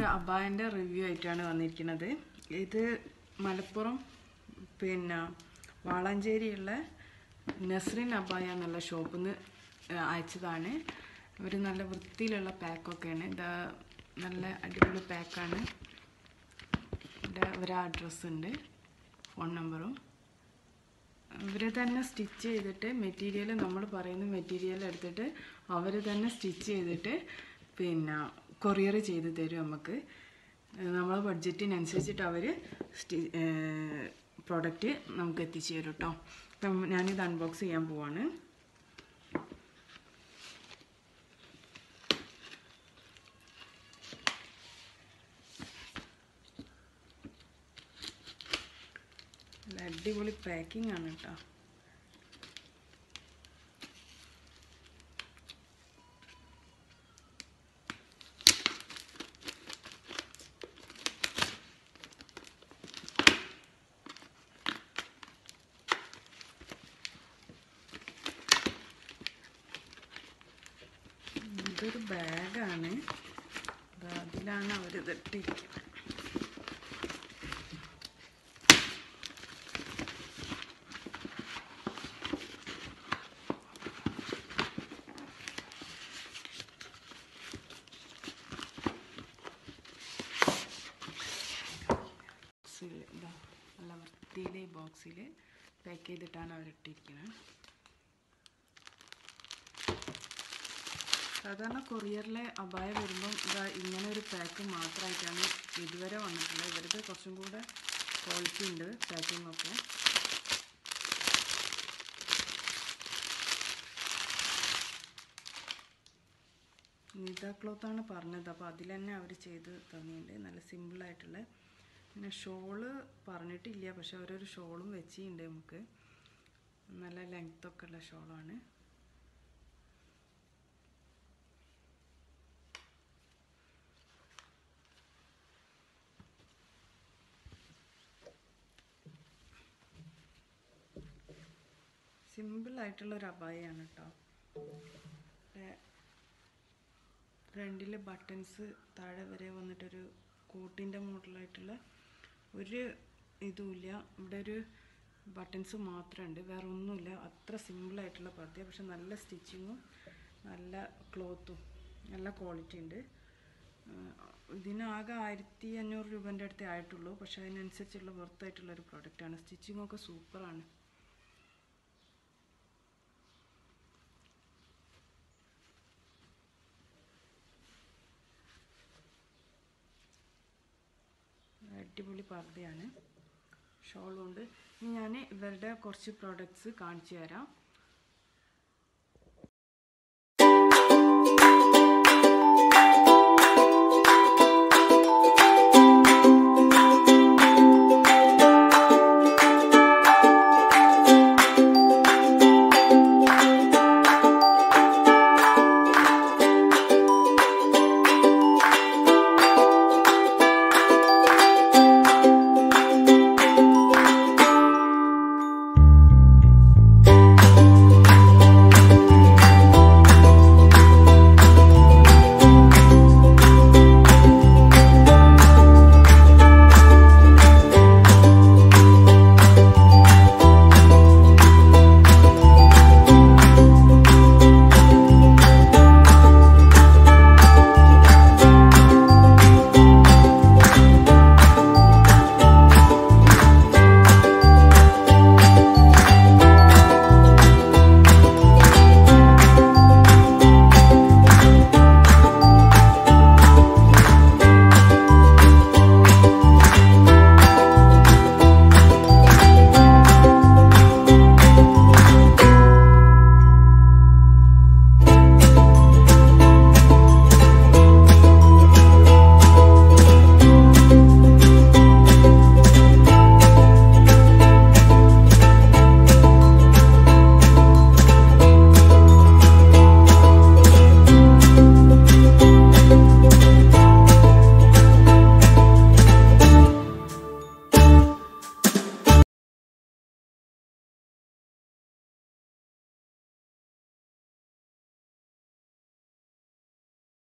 അബായൻ്റെ review ആയിട്ടാണ് വന്നിരിക്കുന്നത് ഇത് മലപ്പുറം പിന്നെ വാളാഞ്ചേരിയുള്ള നസ്രിൻ അബായ എന്നുള്ള ഷോപ്പിൽ നിന്ന് അയച്ചതാണ് ഒരു നല്ല വൃത്തിയിലുള്ള പാക്കൊക്കെയാണ് ഇതാ നല്ല അടിപൊളി പാക്കാണ് ഇവിടെ ഒരു അഡ്രസ്സ് ഉണ്ട് ഫോൺ നമ്പറും ഇവർ തന്നെ സ്റ്റിച്ച് ചെയ്തിട്ട് മെറ്റീരിയൽ നമ്മൾ പറയുന്ന മെറ്റീരിയൽ എടുത്തിട്ട് അവർ തന്നെ സ്റ്റിച്ച് ചെയ്തിട്ട് പിന്നെ കൊറിയർ ചെയ്ത് തരും നമുക്ക് നമ്മളെ ബഡ്ജറ്റിനനുസരിച്ചിട്ട് അവർ സ്റ്റി പ്രോഡക്റ്റ് നമുക്ക് എത്തിച്ചു തരും കേട്ടോ അപ്പം ഞാനിത് അൺബോക്സ് ചെയ്യാൻ പോവാണ് നല്ല അടിപൊളി പാക്കിംഗ് ആണ് കേട്ടോ ഇതൊരു ബാഗാണ് അതിലാണ് അവരിത് ഇട്ടിരിക്കുന്നത് ബോക്സിൽ ഇതാ നല്ല വൃത്തിയിൽ ഈ ബോക്സിൽ പാക്ക് ചെയ്തിട്ടാണ് അവരിട്ടിരിക്കുന്നത് സാധാരണ കൊറിയറിലെ അപായ വരുമ്പം ഇതാ ഇങ്ങനെ ഒരു പാക്ക് മാത്രമായിട്ടാണ് ഇതുവരെ വന്നിട്ടുള്ളത് ഇവരുടെ കുറച്ചും കൂടെ ക്വാളിറ്റി ഉണ്ട് പാക്കിംഗ് ഒക്കെ നിത ക്ലോത്താണ് പറഞ്ഞത് അപ്പോൾ അതിൽ തന്നെ അവർ ചെയ്ത് തന്നിട്ടുണ്ട് നല്ല സിമ്പിളായിട്ടുള്ള പിന്നെ ഷോള് പറഞ്ഞിട്ടില്ല പക്ഷെ അവരൊരു ഷോളും വെച്ചിട്ടുണ്ട് നമുക്ക് നല്ല ലെങ്ത്തൊക്കെ ഉള്ള ഷോളാണ് സിമ്പിളായിട്ടുള്ള ഒരു അബായാണ് കേട്ടോ ഫ്രണ്ടിൽ ബട്ടൺസ് താഴെ വരെ വന്നിട്ടൊരു കോട്ടിൻ്റെ മോഡലായിട്ടുള്ള ഒരു ഇതുമില്ല ഇവിടെ ഒരു ബട്ടൺസ് മാത്രമുണ്ട് വേറെ ഒന്നുമില്ല അത്ര സിമ്പിളായിട്ടുള്ള പർദ്ദയാണ് പക്ഷെ നല്ല സ്റ്റിച്ചിങ്ങും നല്ല ക്ലോത്തും നല്ല ക്വാളിറ്റി ഉണ്ട് ഇതിനാകെ ആയിരത്തി അഞ്ഞൂറ് രൂപേൻ്റെ അടുത്തേ ആയിട്ടുള്ളൂ പക്ഷെ അതിനനുസരിച്ചുള്ള വർത്തായിട്ടുള്ള ഒരു പ്രോഡക്റ്റാണ് സ്റ്റിച്ചിങ്ങൊക്കെ സൂപ്പറാണ് അടിപൊളി പർദ്ദയാണ് ഷോളുണ്ട് ഇനി ഞാൻ ഇവരുടെ കുറച്ച് പ്രോഡക്റ്റ്സ് കാണിച്ചു തരാം